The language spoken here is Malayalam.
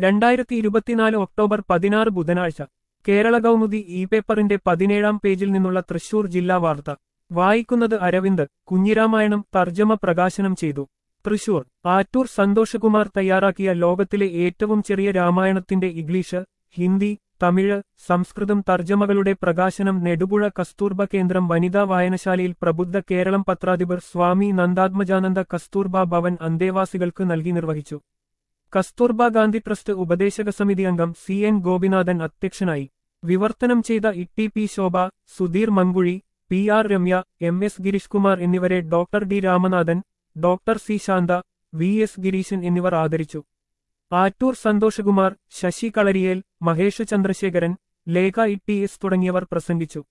രണ്ടായിരത്തി ഇരുപത്തിനാല് ഒക്ടോബർ പതിനാറ് ബുധനാഴ്ച കേരള കൗമുദി ഇ പേപ്പറിന്റെ പതിനേഴാം പേജിൽ നിന്നുള്ള തൃശൂർ ജില്ലാ വാർത്ത വായിക്കുന്നത് അരവിന്ദ് കുഞ്ഞിരാമായണം തർജ്ജമ പ്രകാശനം ചെയ്തു തൃശൂർ ആറ്റൂർ സന്തോഷകുമാർ തയ്യാറാക്കിയ ലോകത്തിലെ ഏറ്റവും ചെറിയ രാമായണത്തിന്റെ ഇംഗ്ലീഷ് ഹിന്ദി തമിഴ് സംസ്കൃതം തർജ്ജമകളുടെ പ്രകാശനം നെടുപുഴ കസ്തൂർബ കേന്ദ്രം വനിതാ വായനശാലയിൽ പ്രബുദ്ധ കേരളം പത്രാധിപർ സ്വാമി നന്ദാത്മജാനന്ദ കസ്തൂർബ ഭവൻ അന്തേവാസികൾക്ക് നൽകി നിർവഹിച്ചു കസ്തൂർബ ഗാന്ധി ട്രസ്റ്റ് ഉപദേശക സമിതി അംഗം സി എൻ ഗോപിനാഥൻ അധ്യക്ഷനായി വിവർത്തനം ചെയ്ത E P Shobha Sudheer Mankuzhi P R Ramya M S Girish Kumar എന്നിവരെ doctor D Ramanathan doctor C Shantha V S Gireesan എന്നിവർ ആദരിച്ചു Attoor Santhoshkumar Sasi Kalariyel Mahesh Chandrasekharan Lekha E T S തുടങ്ങിയവർ പ്രസംഗിച്ചു